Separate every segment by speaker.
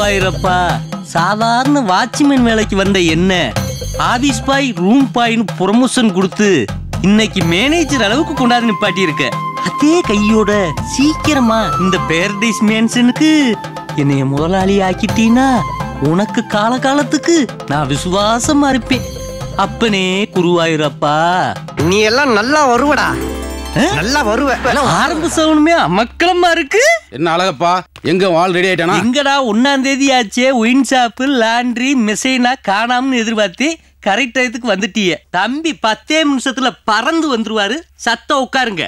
Speaker 1: குருவாயிரப்பா சாதாரண வாட்ச்மேன் வேலைக்கு வந்த என்ன ஆபீஸ் பாய் ரூம் பாய்னு ப்ரொமோஷன் கொடுத்து இன்னைக்கு மேனேஜர் அளவுக்கு கொண்டாந்து நிப்பாட்டி இருக்க அதே கையோட சீக்கிரமா இந்த பேரடைஸ் மேன்சனுக்கு என்னைய முதலாளி ஆக்கிட்டீனா உனக்கு காலகாலத்துக்கு நான் விசுவாசமா இருப்பேன் அப்பனே குருவாயிரப்பா
Speaker 2: நீ எல்லாம் நல்லா வருவடா நல்லா வருவ
Speaker 1: ஆரம்ப சவுனுமே அமக்கலமா இருக்கு
Speaker 3: என்ன அழகப்பா எங்க ஆள் ரெடி ஆயிட்டானா
Speaker 1: எங்கடா ஒன்னாம் தேதி ஆச்சே ஒயின் ஷாப்பு லாண்ட்ரி மெசைனா காணாமனு எதிர்பார்த்து கரெக்ட் டயத்துக்கு வந்துட்டிய தம்பி பத்தே நிமிஷத்துல பறந்து வந்துருவாரு சத்தம் உட்காருங்க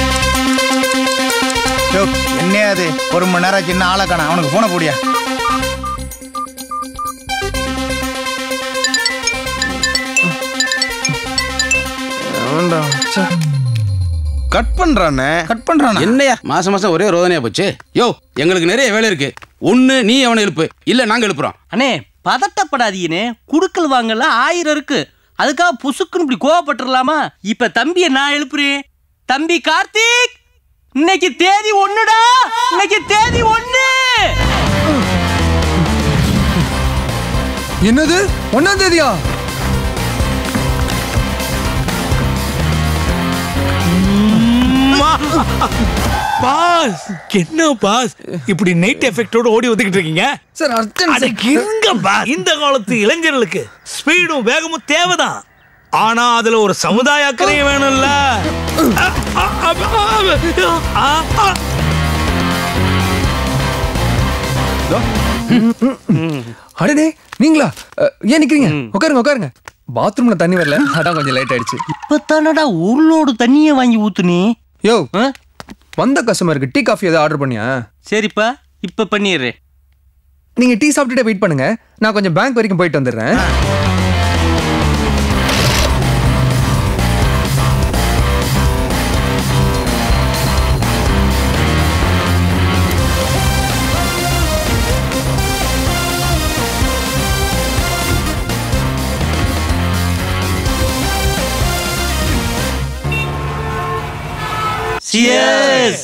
Speaker 4: யோ, என்னையா அது ஒரு மணி நேரம் ஆச்சு இன்னும் ஆளை காணோம். அவனுக்கு போன போடியா
Speaker 5: கட் பண்றானே
Speaker 4: கட் பண்றானா
Speaker 3: என்னையா மாசம் மாசம் ஒரே ரோதனையா போச்சு யோ எங்களுக்கு நிறைய வேலை இருக்கு ஒண்ணு நீ அவனை எழுப்பு இல்ல நாங்க எழுப்புறோம்
Speaker 1: அண்ணே பதட்டப்படாதீங்கண்ணே குடுக்கல் வாங்கல ஆயிரம் இருக்கு அதுக்காக புசுக்குன்னு இப்படி கோவப்பட்டுறலாமா இப்ப தம்பியை நான் எழுப்புறேன் தம்பி கார்த்திக் இன்னைக்கு தேதி ஒண்ணுடா இன்னைக்கு தேதி ஒண்ணு
Speaker 6: என்னது ஒன்னாம் தேதியா
Speaker 7: பாஸ் என்ன பாஸ் இப்படி நைட் எஃபெக்டோட ஓடி வந்துகிட்டு இருக்கீங்க
Speaker 6: சார்
Speaker 7: அட
Speaker 6: அர்ஜென்ட்
Speaker 7: இருங்க பாஸ் இந்த காலத்து இளைஞர்களுக்கு ஸ்பீடும் வேகமும் தேவைதான் ஆனா அதுல ஒரு சமுதாய அக்கறையும் வேணும்ல அ, அ, அ, அ, அ, அ.
Speaker 6: அடடே நீங்களா அஹ், ஏன் நிக்கிறீங்க உட்காருங்க உட்காருங்க பாத்ரூம்ல தண்ணி வரல அதான் கொஞ்சம் லேட் ஆயிடுச்சு
Speaker 1: இப்பத்தானடா ஒரு லோடு தண்ணியை வாங்கி ஊத்துனே
Speaker 6: யோ
Speaker 1: ஆ?
Speaker 6: வந்த கஸ்டமருக்கு டீ காஃபி ஏதாவது ஆர்டர் பண்ணியா
Speaker 1: சரிப்பா இப்ப பண்ணிடுறேன்
Speaker 6: நீங்க டீ சாப்பிட்டுட்டே வெயிட் பண்ணுங்க நான் கொஞ்சம் பேங்க் வரைக்கும் போயிட்டு வந்துடுறேன்
Speaker 1: Cheers!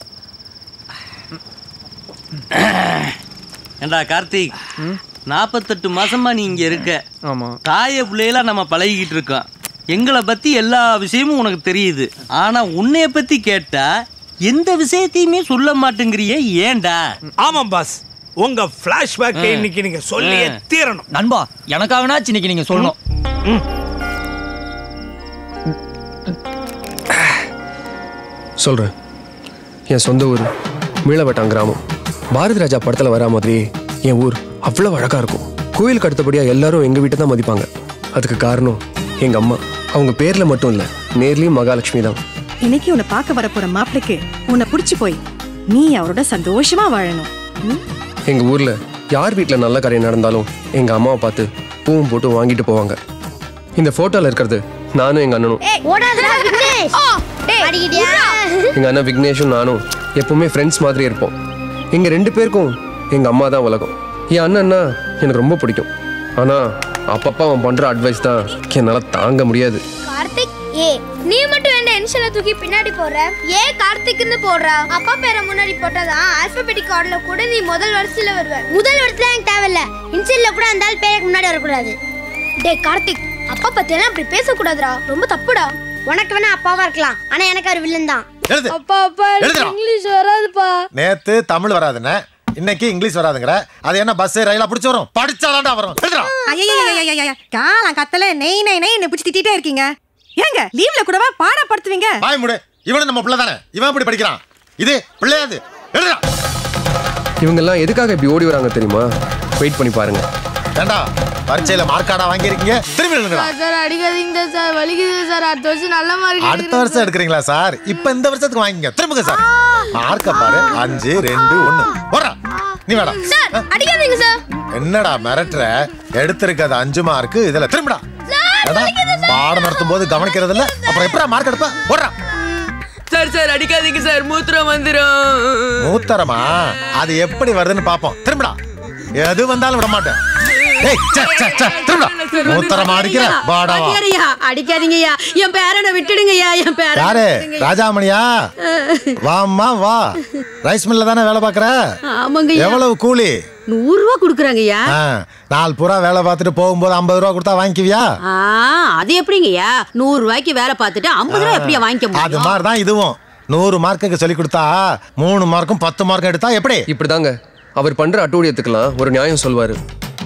Speaker 1: ஏண்டா கார்த்திக் நாற்பத்தெட்டு மாசமா நீ இங்க இருக்க
Speaker 6: ஆமா
Speaker 1: தாய பிள்ளையெல்லாம் நம்ம பழகிக்கிட்டு இருக்கோம் எங்களை பத்தி எல்லா விஷயமும் உனக்கு தெரியுது ஆனா உன்னைய பத்தி கேட்டா எந்த விஷயத்தையுமே சொல்ல மாட்டேங்கிறியே ஏன்டா
Speaker 7: ஆமாம் பாஸ் உங்க பிளாஷ்பேக் இன்னைக்கு நீங்க சொல்லியே தீரணும்
Speaker 8: நண்பா எனக்காகனாச்சு இன்னைக்கு நீங்க சொல்லணும்
Speaker 9: சொல்கிறேன் என் சொந்த ஊர் மீளவட்டம் கிராமம் பாரதி ராஜா படத்தில் வரா மாதிரி என் ஊர் அவ்வளோ அழகாக இருக்கும் கோயிலுக்கு அடுத்தபடியாக எல்லாரும் எங்கள் வீட்டை தான் மதிப்பாங்க அதுக்கு காரணம் எங்கள் அம்மா அவங்க பேரில் மட்டும் இல்லை நேர்லேயும் மகாலட்சுமி தான்
Speaker 10: இன்னைக்கு உன்னை பார்க்க வர போற மாப்பிளைக்கு உன்னை புடிச்சு போய் நீ அவரோட சந்தோஷமா வாழணும் ம்?
Speaker 9: எங்கள் ஊரில் யார் வீட்டில் நல்ல காரியம் நடந்தாலும் எங்கள் அம்மாவை பார்த்து பூவும் போட்டு வாங்கிட்டு போவாங்க இந்த ஃபோட்டோவில் இருக்கிறது நானும் எங்கள் அண்ணனும்
Speaker 11: ஓடாதடா விக்னேஷ் அடிக்கிட்டியா
Speaker 9: எங்கள் அண்ணன் விக்னேஷும் நானும் எப்பவுமே ஃப்ரெண்ட்ஸ் மாதிரி இருப்போம் எங்கள் ரெண்டு பேருக்கும் எங்கள் அம்மா தான் உலகம் என் அண்ணன்னா எனக்கு ரொம்ப பிடிக்கும் ஆனால் அப்பப்போ அவன் பண்ணுற அட்வைஸ் தான் என்னால் தாங்க முடியாது
Speaker 11: கார்த்திக் ஏ நீ மட்டும் என்ன இனிஷியல தூக்கி பின்னாடி போடுற ஏ கார்த்திக்னு போடுற அப்பா பேரை முன்னாடி போட்டதான் ஆல்பபெட்டிக் ஆர்டர்ல கூட நீ முதல் வரிசையில வருவ முதல் வரிசையில எனக்கு தேவையில்ல இனிஷியல்ல கூட அந்த ஆள் பேருக்கு முன்னாடி வரக்கூடாது டேய் கார்த்திக் அப்பா பத்தியெல்லாம் அப்படி பேசக்கூடாதுடா ரொம்ப தப்புடா உனக்கு வேணா அப்பாவா இருக்கலாம் ஆனா எனக்கு அவர் வில்லன் தான்
Speaker 12: எழுது
Speaker 11: அப்பா அப்பா
Speaker 12: எழுதுடா.
Speaker 11: இங்கிலீஷ் வராதுப்பா
Speaker 12: நேத்து தமிழ் வராதுன்னு இன்னைக்கு இங்கிலீஷ் வராதுங்கிற அது என்ன பஸ் ரயிலா பிடிச்சி வரும் படிச்சாதான்டா வரும் எழுதுடா
Speaker 10: ஐயையையையையைய, காலம் கத்தல நெய் நெய் நெய் என்ன பிடிச்சி திட்டிட்டே இருக்கீங்க ஏங்க லீவ்ல கூடவா பாடப்படுத்துவீங்க
Speaker 12: வாய் முடு இவனும் நம்ம பிள்ளை தானே இவன் இப்படி படிக்கிறான் இது பிள்ளையாது எழுதுடா
Speaker 9: இவங்கெல்லாம் எதுக்காக இப்படி ஓடி வராங்க தெரியுமா வெயிட் பண்ணி பாருங்க
Speaker 12: ஏண்டா பரீட்சையில மார்க்காடா வாங்கியிருக்கீங்க திரும்பி எழுதுங்கடா
Speaker 11: சார் அடிக்காதீங்க சார் வலிக்குது சார் அடுத்த வருஷம் நல்ல மார்க்
Speaker 12: அடுத்த வருஷம் எடுக்கிறீங்களா சார் இப்ப இந்த வருஷத்துக்கு வாங்கிங்க திரும்புங்க சார் மார்க்க பாரு அஞ்சு ரெண்டு ஒண்ணு போடுறா நீ வேடா
Speaker 11: சார் அடிக்காதீங்க சார்
Speaker 12: என்னடா மிரட்டுற எடுத்திருக்கிறது அஞ்சு மார்க்கு இதுல திரும்புடா ஏடா, பாடம் நடத்தும் போது கவனிக்கிறது இல்ல அப்புறம் எப்படா மார்க் எடுப்ப போடுறா
Speaker 8: சார் சார் அடிக்காதீங்க சார் மூத்திரம் வந்துடும்
Speaker 12: மூத்தரமா அது எப்படி வருதுன்னு பாப்போம் திரும்புடா எது வந்தாலும் விட மாட்டேன் ஏய், சே, சே, சே, திரும்புடா. மூத்தரமா அடிக்கிற வாடா வா
Speaker 13: அடிக்காதீங்கய்யா அடிக்காதீங்கய்யா என் பேரனை விட்டுடுங்கய்யா என் பேரனை
Speaker 12: யாரு
Speaker 13: விட்டுடுங்கய்யா.
Speaker 12: ராஜாமணியா வாம்மா வா ரைஸ் மில்ல தானே வேலை பாக்குற
Speaker 13: ஆமாங்கய்யா
Speaker 12: எவ்வளவு கூலி
Speaker 13: நூறு ரூபா கொடுக்குறாங்கய்யா
Speaker 12: ஆ, நாலு புறா வேலை பார்த்துட்டு போகும்போது ஐம்பது ரூபா கொடுத்தா வாங்கிக்குவியா
Speaker 13: ஆ அது எப்படிங்கய்யா நூறு ரூபாய்க்கு வேலை பார்த்துட்டு ஐம்பது ரூபாய் எப்படியா வாங்கிக்க
Speaker 12: அது
Speaker 13: முடியும்
Speaker 12: மாதிரி தான் இதுவும் நூறு மார்க்குக்கு சொல்லி கொடுத்தா மூணு மார்க்கும் பத்து மார்க்கும் எடுத்தா எப்படி
Speaker 9: இப்படிதாங்க அவர் பண்ற அட்டூழியத்துக்கெல்லாம் ஒரு நியாயம் சொல்வாரு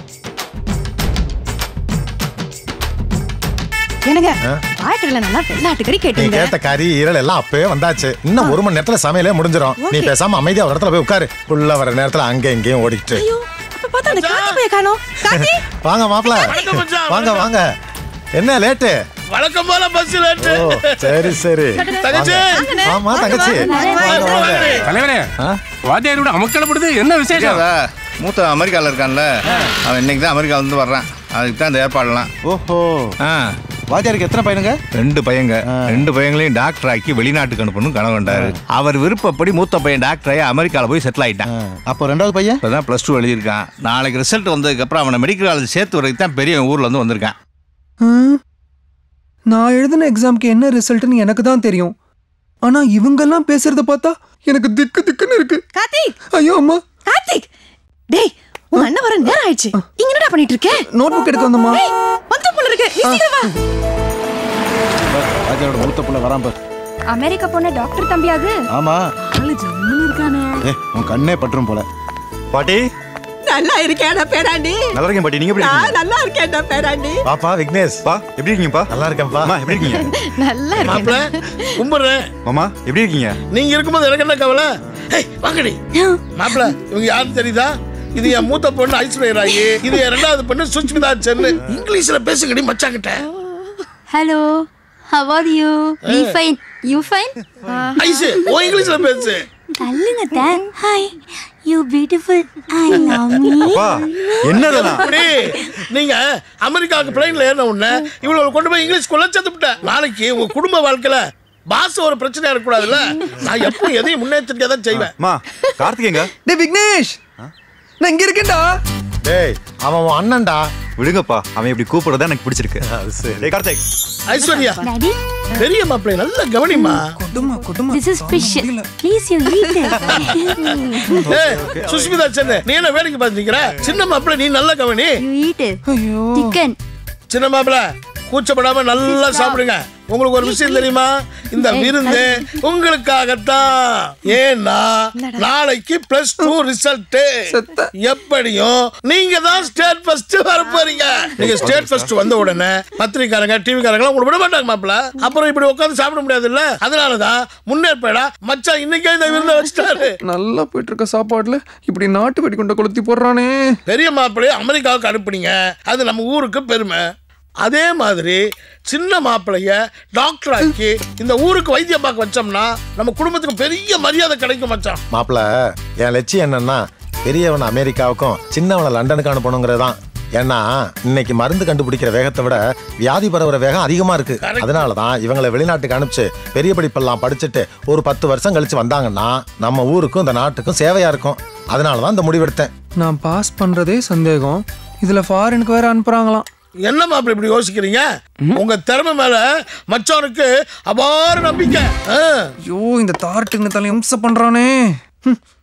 Speaker 10: என்னங்க
Speaker 12: ஆ?
Speaker 10: ஆட்டுல நல்லா வெள்ளாட்டுக்கறி
Speaker 12: நீ
Speaker 10: கேட்டீங்க
Speaker 12: கேட்ட கறி ஈரல் எல்லாம் அப்பவே வந்தாச்சு இன்னும் ஒரு மணி நேரத்துல சமையலே முடிஞ்சிடும் நீ
Speaker 10: Okay.
Speaker 12: பேசாம அமைதியா ஒரு இடத்துல போய் உட்காரு உள்ள வர நேரத்துல அங்க இங்கேயும் ஓடிக்கிட்டு
Speaker 10: அப்ப பார்த்தா அந்த காத்தி போய் காணோம் காத்தி
Speaker 12: வாங்க மாப்பிள
Speaker 7: வணக்கம் மச்சான்,
Speaker 12: வாங்க வாங்க என்ன லேட்டு
Speaker 7: வழக்கம் போல பஸ் லேட்டு
Speaker 12: ஓ சரி சரி
Speaker 7: தங்கச்சி.
Speaker 12: வாங்க. ஆமா தங்கச்சி வாங்க வாங்க
Speaker 14: தலைவரே வாத்தியாரோட அமக்கலப்படுது என்ன விசேஷம்
Speaker 4: மூத்த அமெரிக்கால இருக்கான்ல அவன் இன்னைக்கு தான் அமெரிக்கால இருந்து வர்றான் அதுக்கு தான் இந்த ஏற்பாடுலாம்
Speaker 5: ஓஹோ
Speaker 4: ஆ
Speaker 5: வாத்தியாருக்கு எத்தனை பையனுங்க
Speaker 4: ரெண்டு பையங்க ரெண்டு பையங்களையும் டாக்டர் ஆக்கி வெளிநாட்டுக்கு அனுப்பணும் கனவு கண்டாரு அவர் விருப்பப்படி மூத்த பையன் டாக்டர் ஆகி அமெரிக்கால போய் செட்டில் ஆயிட்டான்
Speaker 5: அப்போ ரெண்டாவது பையன்
Speaker 4: இப்பதான் ப்ளஸ் டூ எழுதியிருக்கான் நாளைக்கு ரிசல்ட் வந்ததுக்கு அப்புறம் அவனை மெடிக்கல் காலேஜ் சேர்த்து வரைக்கும் தான் பெரிய ஊர்ல இருந்து வந்திருக்கான்
Speaker 6: ஹம்? நான் எழுதின எக்ஸாம்க்கு என்ன ரிசல்ட்னு எனக்கு தான் தெரியும் ஆனா இவங்கெல்லாம் பேசுறத பார்த்தா எனக்கு திக்கு திக்குன்னு இருக்கு
Speaker 10: கார்த்திக்
Speaker 6: ஐயோ அம்மா
Speaker 10: கார்த்திக் டேய் உன் அண்ணன் வர நேரம் ஆயிடுச்சு இங்க என்னடா பண்ணிட்டு இருக்க
Speaker 6: நோட் புக் எடுக்க வந்தம்மா
Speaker 10: ஏய் வந்து போல இருக்கு நீ சீக்கிரம் வா
Speaker 5: வாத்தியாரோட மூத்த புள்ள வரான் பார்
Speaker 11: அமெரிக்கா போன டாக்டர் தம்பியாது
Speaker 5: ஆமா
Speaker 11: ஆளு ஜம்முன்னு இருக்கானே
Speaker 5: ஏ உன் கண்ணே பற்றும் போல பாட்டி
Speaker 13: நல்லா இருக்கேடா பேராண்டி
Speaker 5: நல்லா இருக்கேன் பாட்டி நீங்க எப்படி
Speaker 13: நான்
Speaker 5: இருக்கீங்க
Speaker 13: நல்லா இருக்கேன்டா பேராண்டி
Speaker 12: பாப்பா விக்னேஷ்
Speaker 5: பா எப்படி இருக்கீங்கப்பா
Speaker 12: நல்லா இருக்கேன்ப்பா
Speaker 5: அம்மா எப்படி இருக்கீங்க
Speaker 10: நல்லா
Speaker 7: மாப்பிள கும்பிடுறேன்
Speaker 5: மாமா எப்படி இருக்கீங்க
Speaker 7: நீங்க இருக்கும்போது எனக்கு என்ன கவலை ஏய் வாங்கடி மாப்பிள இவங்க யாருன்னு தெரியுதா இது என் மூத்த பொண்ணு ஐஸ்வர்யா ராயி இது என் ரெண்டாவது பொண்ணு சுஷ்மிதா சென்னு இங்கிலீஷ்ல பேசுங்கடி மச்சாங்கிட்ட
Speaker 11: hello how are you we fine you fine
Speaker 7: eyes oh இங்கிலீஷ்ல பேசு
Speaker 11: தள்ளுங்க தான் hi you beautiful I love me
Speaker 5: என்னதெல்லாம்
Speaker 7: அப்படி நீங்க அமெரிக்காவுக்கு பிளைன்ல ஏறின உடனே இவ்வளவு கொண்டு போய் இங்கிலீஷ் கொள்ள சேர்த்துட்டேன் நாளைக்கு உங்க குடும்ப வாழ்க்கையில பாச ஒரு பிரச்சனையா இருக்கக்கூடாதுல்ல நான் எப்போ எதையும் முன்னெச்சரிக்கையா தான் செய்வேன்
Speaker 5: மா கார்த்திகேங்க
Speaker 6: டேய் விக்னேஷ் நான் இங்க இருக்கேன்டா
Speaker 12: டேய் அவன் உன் அண்ணன்டா
Speaker 5: விடுங்கப்பா அவன் இப்படி கூப்பிடுறதா எனக்கு பிடிச்சிருக்கு
Speaker 12: அது சரி
Speaker 5: டேய் கார்த்திக்
Speaker 7: ஐஸ்வர்யா
Speaker 11: டாடி
Speaker 7: பெரிய மாப்பிள்ளை நல்ல கவனிமா
Speaker 6: கொடுமா கொடுமா
Speaker 11: this is fish please you eat
Speaker 7: ஏய், சுஷ்மிதா சென்னு நீ என்ன வேடிக்கை பார்த்துக்கிற சின்ன மாப்பிள்ளை நீ நல்ல கவனி
Speaker 11: யூ ஈட்
Speaker 6: ஐயோ
Speaker 11: சிக்கன்
Speaker 7: சின்ன மாப்பிள்ளை கூச்சப்படாம நல்லா சாப்பிடுங்க உங்களுக்கு ஒரு விஷயம் தெரியுமா இந்த விருந்து உங்களுக்காகத்தான் ஏன்னா நாளைக்கு பிளஸ் டூ ரிசல்ட் எப்படியும் நீங்க தான் ஸ்டேட் ஃபர்ஸ்ட் வர போறீங்க நீங்க ஸ்டேட் ஃபர்ஸ்ட் வந்த உடனே பத்திரிக்காரங்க டிவிக்காரங்க உங்களுக்கு விட மாட்டாங்க மாப்பிள அப்புறம் இப்படி உட்கார்ந்து சாப்பிட முடியாதுல்ல அதனாலதான் முன்னேற்படா மச்சான் இன்னைக்கே இந்த விருந்தை வச்சுட்டாரு
Speaker 6: நல்லா போயிட்டு இருக்க சாப்பாடுல இப்படி நாட்டு வெடிகுண்ட கொளுத்தி போடுறானே
Speaker 7: பெரிய மாப்பிள்ளையை அமெரிக்காவுக்கு அனுப்புனீங்க அது நம்ம ஊருக்கு பெருமை அதே மாதிரி சின்ன மாப்பிளைய டாக்டர் ஆக்கி இந்த ஊருக்கு வைத்தியம் பார்க்க வச்சோம்னா நம்ம குடும்பத்துக்கு பெரிய மரியாதை கிடைக்கும் மச்சான்
Speaker 12: மாப்பிள என் லட்சியம் என்னன்னா பெரியவனை அமெரிக்காவுக்கும் சின்னவனை லண்டனுக்கு அனுப்பணுங்கிறது தான் ஏன்னா இன்னைக்கு மருந்து கண்டுபிடிக்கிற வேகத்தை விட வியாதி பரவுற வேகம் அதிகமா இருக்கு அதனால தான் இவங்களை வெளிநாட்டுக்கு அனுப்பிச்சு பெரிய படிப்பெல்லாம் படிச்சுட்டு ஒரு பத்து வருஷம் கழிச்சு வந்தாங்கன்னா நம்ம ஊருக்கும் இந்த நாட்டுக்கும் சேவையா இருக்கும் அதனால தான் இந்த முடிவெடுத்தேன்
Speaker 6: நான் பாஸ் பண்றதே சந்தேகம் இதுல ஃபாரினுக்கு வேற அனுப்புறாங்களாம்
Speaker 7: என்ன மாப்பிள்ளை இப்படி யோசிக்கிறீங்க உங்க திறமை மேல மச்சானுக்கு அபார நம்பிக்கை ஆ.
Speaker 6: ஐயோ இந்த தார்ட்டுங்க தலை இம்சை பண்றானே ஹம்.